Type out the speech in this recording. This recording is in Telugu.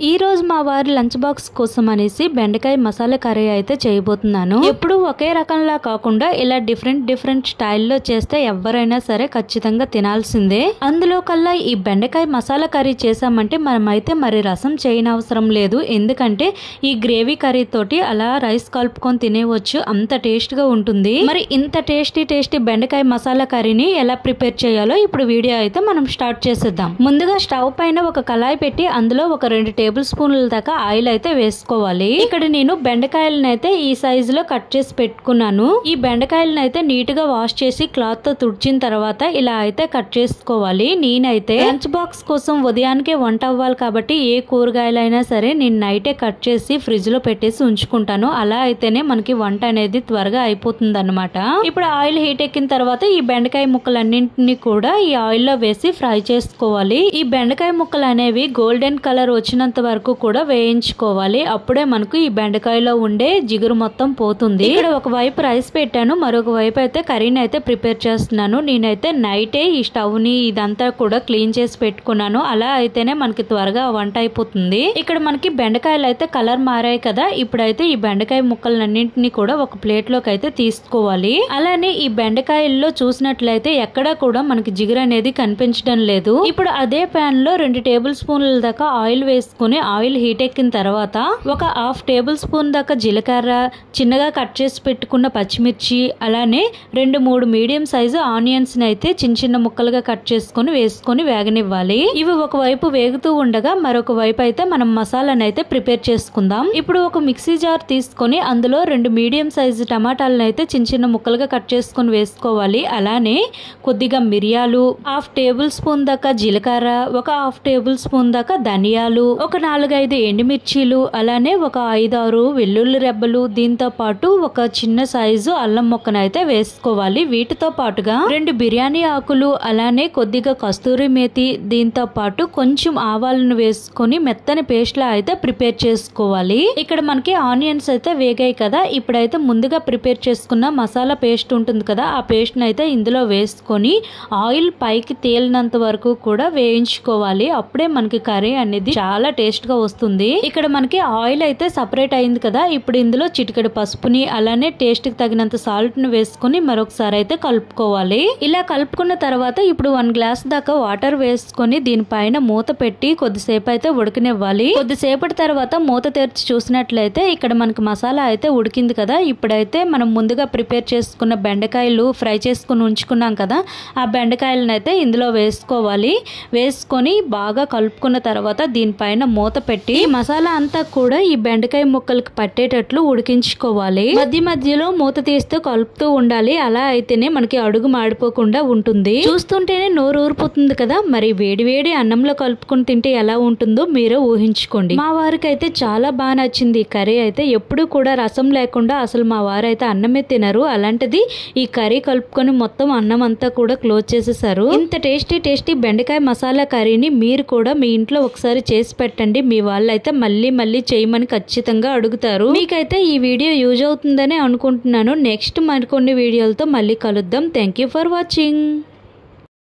ఈ రోజు మా వారి లంచ్ బాక్స్ కోసం అనేసి బెండకాయ మసాలా కర్రీ అయితే చేయబోతున్నాను ఎప్పుడు ఒకే రకంలా కాకుండా ఇలా డిఫరెంట్ డిఫరెంట్ స్టైల్లో చేస్తే ఎవరైనా సరే ఖచ్చితంగా తినాల్సిందే అందులో కల్లా ఈ బెండకాయ మసాలా కర్రీ చేసామంటే మనమైతే మరి రసం చేయనవసరం లేదు ఎందుకంటే ఈ గ్రేవీ కర్రీ తోటి అలా రైస్ కలుపుకొని తినేవచ్చు అంత టేస్ట్ గా ఉంటుంది మరి ఇంత టేస్టీ టేస్టీ బెండకాయ మసాలా కర్రీని ఎలా ప్రిపేర్ చేయాలో ఇప్పుడు వీడియో అయితే మనం స్టార్ట్ చేసేద్దాం ముందుగా స్టవ్ పైన ఒక కళాయి పెట్టి అందులో ఒక రెండు టేబుల్ స్పూన్ల దాకా ఆయిల్ అయితే వేసుకోవాలి ఇక్కడ నేను బెండకాయలను అయితే ఈ సైజు లో కట్ చేసి పెట్టుకున్నాను ఈ బెండకాయలను అయితే నీట్ గా వాష్ చేసి క్లాత్ తో తుడిచిన తర్వాత ఇలా అయితే కట్ చేసుకోవాలి నేనైతే లంచ్ బాక్స్ కోసం ఉదయానికే వంట అవ్వాలి కాబట్టి ఏ కూరగాయలైనా సరే నేను నైటే కట్ చేసి ఫ్రిడ్జ్ లో పెట్టేసి ఉంచుకుంటాను అలా అయితేనే మనకి వంట అనేది త్వరగా అయిపోతుంది అనమాట ఇప్పుడు ఆయిల్ హీట్ ఎక్కిన తర్వాత ఈ బెండకాయ ముక్కలన్నింటినీ కూడా ఈ ఆయిల్ లో వేసి ఫ్రై చేసుకోవాలి ఈ బెండకాయ ముక్కలు అనేవి గోల్డెన్ కలర్ వచ్చినంత వరకు కూడా వేయించుకోవాలి అప్పుడే మనకు ఈ బెండకాయలో ఉండే జిగురు మొత్తం పోతుంది ఇక్కడ ఒక వైపు రైస్ పెట్టాను మరొక వైపు అయితే కర్రీని అయితే ప్రిపేర్ చేస్తున్నాను నేనైతే నైటే ఈ స్టవ్ ని ఇదంతా కూడా క్లీన్ చేసి పెట్టుకున్నాను అలా అయితేనే మనకి త్వరగా వంట అయిపోతుంది ఇక్కడ మనకి బెండకాయలు అయితే కలర్ మారాయి కదా ఇప్పుడైతే ఈ బెండకాయ ముక్కలన్నింటినీ కూడా ఒక ప్లేట్ లోకి అయితే తీసుకోవాలి అలానే ఈ బెండకాయల్లో చూసినట్లయితే ఎక్కడా కూడా మనకి జిగురు అనేది కనిపించడం లేదు ఇప్పుడు అదే పాన్ లో రెండు టేబుల్ స్పూన్ల దాకా ఆయిల్ వేసుకుని ఆయిల్ హీట్ ఎక్కిన తర్వాత ఒక హాఫ్ టేబుల్ స్పూన్ దాకా జీలకర్ర చిన్నగా కట్ చేసి పెట్టుకున్న పచ్చిమిర్చి అలానే రెండు మూడు మీడియం సైజు ఆనియన్స్ ని అయితే చిన్న చిన్న ముక్కలుగా కట్ చేసుకొని వేసుకొని వేగనివ్వాలి ఇవి ఒక వైపు వేగుతూ ఉండగా మరొక వైపు అయితే మనం మసాలాను అయితే ప్రిపేర్ చేసుకుందాం ఇప్పుడు ఒక మిక్సీ జార్ తీసుకొని అందులో రెండు మీడియం సైజు టమాటాలను అయితే చిన్న చిన్న ముక్కలుగా కట్ చేసుకొని వేసుకోవాలి అలానే కొద్దిగా మిరియాలు హాఫ్ టేబుల్ స్పూన్ దాకా జీలకర్ర ఒక హాఫ్ టేబుల్ స్పూన్ దాకా ధనియాలు ఒక నాలుగైదు ఎండుమిర్చీలు అలానే ఒక ఐదారు వెల్లుల్లి రెబ్బలు దీంతో పాటు ఒక చిన్న సైజు అల్లం మొక్కను అయితే వేసుకోవాలి వీటితో పాటుగా రెండు బిర్యానీ ఆకులు అలానే కొద్దిగా కస్తూరి మేతి దీంతో పాటు కొంచెం ఆవాలను వేసుకొని మెత్తని పేస్ట్ లా అయితే ప్రిపేర్ చేసుకోవాలి ఇక్కడ మనకి ఆనియన్స్ అయితే వేగాయి కదా ఇప్పుడైతే ముందుగా ప్రిపేర్ చేసుకున్న మసాలా పేస్ట్ ఉంటుంది కదా ఆ పేస్ట్ అయితే ఇందులో వేసుకొని ఆయిల్ పైకి తేలినంత వరకు కూడా వేయించుకోవాలి అప్పుడే మనకి కర్రీ అనేది చాలా టేస్ట్ గా వస్తుంది ఇక్కడ మనకి ఆయిల్ అయితే సపరేట్ అయింది కదా ఇప్పుడు ఇందులో చిటికెడు పసుపుని అలానే టేస్ట్ కి తగినంత సాల్ట్ ని వేసుకొని మరొకసారి అయితే కలుపుకోవాలి ఇలా కలుపుకున్న తర్వాత ఇప్పుడు వన్ గ్లాస్ దాకా వాటర్ వేసుకొని దీనిపైన మూత పెట్టి కొద్దిసేపు అయితే ఉడకనివ్వాలి కొద్దిసేపటి తర్వాత మూత తెరిచి చూసినట్లయితే ఇక్కడ మనకి మసాలా అయితే ఉడికింది కదా ఇప్పుడైతే మనం ముందుగా ప్రిపేర్ చేసుకున్న బెండకాయలు ఫ్రై చేసుకుని ఉంచుకున్నాం కదా ఆ బెండకాయలను అయితే ఇందులో వేసుకోవాలి వేసుకొని బాగా కలుపుకున్న తర్వాత దీనిపైన మూత పెట్టి ఈ మసాలా అంతా కూడా ఈ బెండకాయ ముక్కలకి పట్టేటట్లు ఉడికించుకోవాలి మధ్య మధ్యలో మూత తీస్తూ కలుపుతూ ఉండాలి అలా అయితేనే మనకి అడుగు మాడిపోకుండా ఉంటుంది చూస్తుంటేనే నోరు ఊరిపోతుంది కదా మరి వేడి వేడి అన్నంలో కలుపుకుని తింటే ఎలా ఉంటుందో మీరే ఊహించుకోండి మా వారికి అయితే చాలా బాగా నచ్చింది ఈ కర్రీ అయితే ఎప్పుడు కూడా రసం లేకుండా అసలు మా వారు అయితే అన్నమే తినరు అలాంటిది ఈ కర్రీ కలుపుకొని మొత్తం అన్నం అంతా కూడా క్లోజ్ చేసేసారు ఇంత టేస్టీ టేస్టీ బెండకాయ మసాలా కర్రీని మీరు కూడా మీ ఇంట్లో ఒకసారి చేసి పెట్టండి మీ వాళ్ళైతే మళ్ళీ మళ్ళీ చేయమని ఖచ్చితంగా అడుగుతారు మీకైతే ఈ వీడియో యూజ్ అవుతుందని అనుకుంటున్నాను నెక్స్ట్ మరికొన్ని వీడియోలతో మళ్ళీ కలుద్దాం థ్యాంక్ యూ ఫర్ వాచింగ్